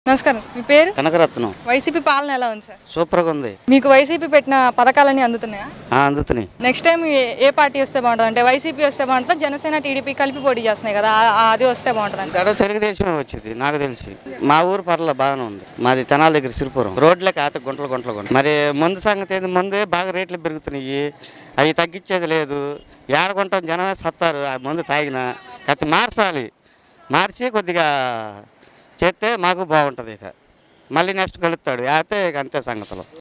నమస్కారం మీ పేరు కనకరత్నం వైసీపీ పాలన ఎలా ఉంది సార్ సూపర్గా ఉంది మీకు వైసీపీ పెట్టిన పథకాలన్నీ అందుతున్నాయా ఆ, అందుతున్నాయి నెక్స్ట్ టైం ఏ- ఏ పార్టీ వస్తే బాగుంటుంది అంటే వైసీపీ వస్తే బాగుంటుందా జనసేన టీడీపీ కలిపి పోటీ చేస్తున్నాయి కదా ఆ- ఆ- అది వస్తే బాగుంటుంది తడ తెలుగుదేశమే వచ్చింది నాకు తెలిసి మా ఊరు పర్ల బాగానే ఉంది మాది తెనాల దగ్గర సిరిపురం రోడ్లే కాత గుంటలు గుంటలు గుంటలు మరి ముందు సంగతి ఏంది ముందే బాగా రేట్లు పెరుగుతున్నాయి అవి తగ్గించేది లేదు ఏడగుంటాం జనమే సత్తారు ఆ మందు తాగిన కత్తి మార్చాలి మార్చి కొద్దిగా చేస్తే మాకు బాగుంటుంది ఇక మళ్ళీ నెక్స్ట్ కలుస్తాడు అయితే ఇక అంతే సంగతులు